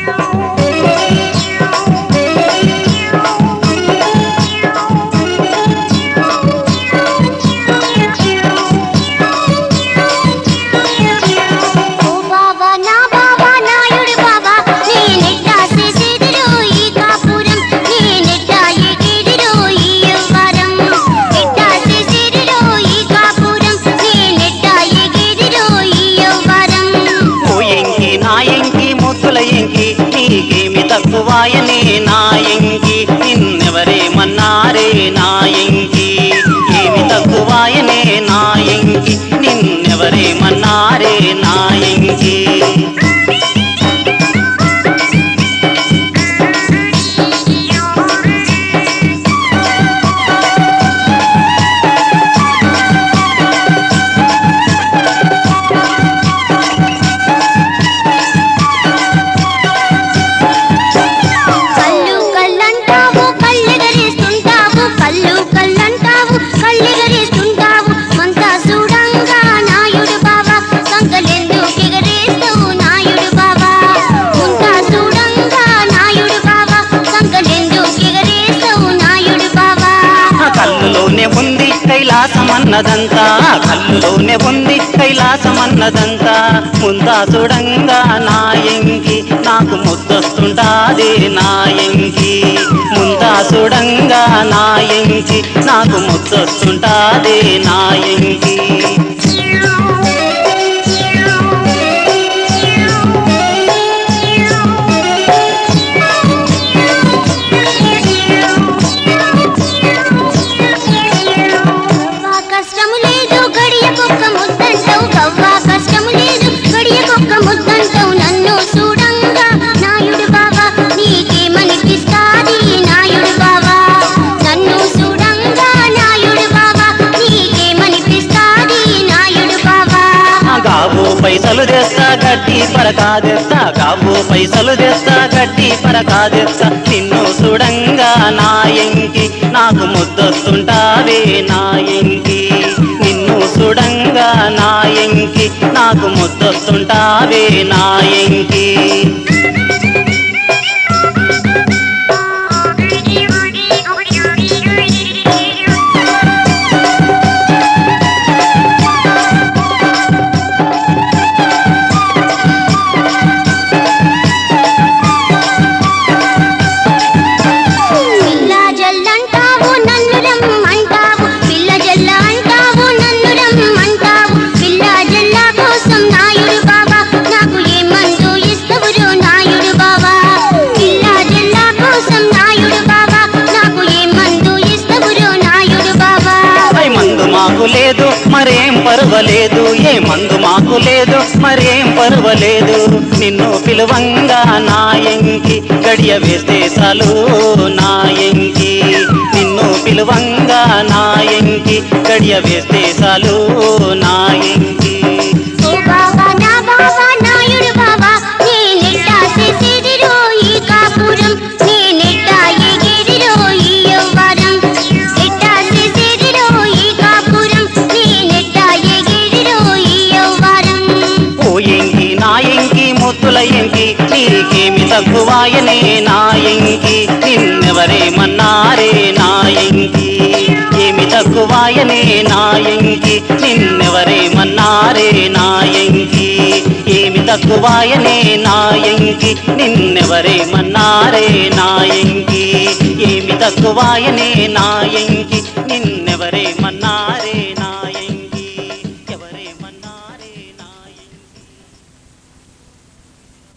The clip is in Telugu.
ఓ బావా నా బావా నాయుడు బావా నేనెట్టా చేసేదిరో ఈ కాపురం నేనెట్టా ఎగిరిరో ఈ యవ్వరం ఎట్టా చేసేదిరో ఈ కాపురం నేనెట్టా ఎగిరిరో ఈ యవ్వరం ఓ ఎంకి నా ఎంకి ముద్దుల ఎంకి నీకేమి తక్కువాయనే నా ఎంకి నిన్నెవరేమన్నారే నా ఎంకి ఏమి తక్కువాయనే నా ఎంకి నిన్నెవరేమన్నారే నా ఎంకి కళ్ళు కళ్ళంటావు కళ్ళెగరేస్తుంటావు కళ్ళు కళ్ళంటావు కళ్ళెగరేస్తుంటావు మంతా చూడంగా నాయుడు బావా సంకలెందుకు ఎగరేస్తావు నాయుడు బావా ముంతా చూడంగా నాయుడు బావా సంకలెందుకు ఎగరేస్తావు నాయుడు బావా ఆ కళ్ళులోనే ఉంది కైలాసమన్నదంతా కళ్ళులోనే ఉంది కైలాసమన్నదంతా ముందా చూడంగా నా ఎంకి నాకు ముద్దొస్తుంటాదే నా ఎంకి ముందా చూడంగా నా ఎంకి నాకు ముద్దొస్తుంటాదే నా ఎంకి గవ్వా కష్టము లేదు గడియకొక్క ముద్దంటావు గవ్వా కష్టము లేదు గడియకొక్క ముద్దంటావు నన్ను చూడంగా నాయుడు బావా నీకేమనిపిస్తాది నాయుడు బావా నన్ను చూడంగా నాయుడు బావా నీకేమనిపిస్తాది నాయుడు బావా ఆ గావు పైసలు తెస్తా గట్టి పరకాదెస్తా గావు పైసలు తెస్తా గట్టి పరకాదెస్తా నిన్ను చూడంగా నా ఎంకి నాకు ముద్దొస్తుంటావే నా ఎంకి నిన్ను చూడంగా నా ఎంకి నాకు ముద్దొస్తుంటావే నా ఎంకి పిల్ల జల్లంటావు నన్ను రమ్మంటావు పిల్ల జల్ల అంటావు నన్ను రమ్మంటావు పిల్ల జల్ల కోసం నాయుడు బావా నాకు ఏ మందు ఇస్తవురు నాయుడు బావా పిల్ల జల్ల కోసం నాయుడు బావా నాకు ఏ మందు ఇస్తవురు నాయుడు బావా ఐ మందు మాకు లేదు మరేం పర్వాలేదు ఏ మందు మాకు లేదు మరేం పర్వాలేదు నిన్ను పిలువంగా నా ఎంకి గడియ వేస్తే చాలు నా ఎంకి నిన్ను పిలువంగా నా ఎంకి గడియ వేస్తే చాలు నా ఎంకి ఓ బావా నా బావా నాయుడు బావా నేనెట్టా చేసేదిరో ఈ కాపురం నేనెట్టా ఎగిరిరో ఈ యవ్వరం ఎట్టా చేసేదిరో ఈ కాపురం నేనెట్టా ఎగిరిరో ఈ యవ్వరం ఓ ఎంకి నా ఎంకి ముత్తుల ఎంకి నీకేమి తక్కువాయనే నా ఎంకి నిన్నెవరేమన్నారే నా ఎంకి ఏమి తక్కువాయనే నా ఎంకి నిన్నెవరేమన్నారే నా ఎంకి ఏమి తక్కువాయనే నా ఎంకి నిన్నెవరేమన్నారే నా ఎంకి ఏమి తక్కువాయనే నా ఎంకి నిన్నెవరేమన్నారే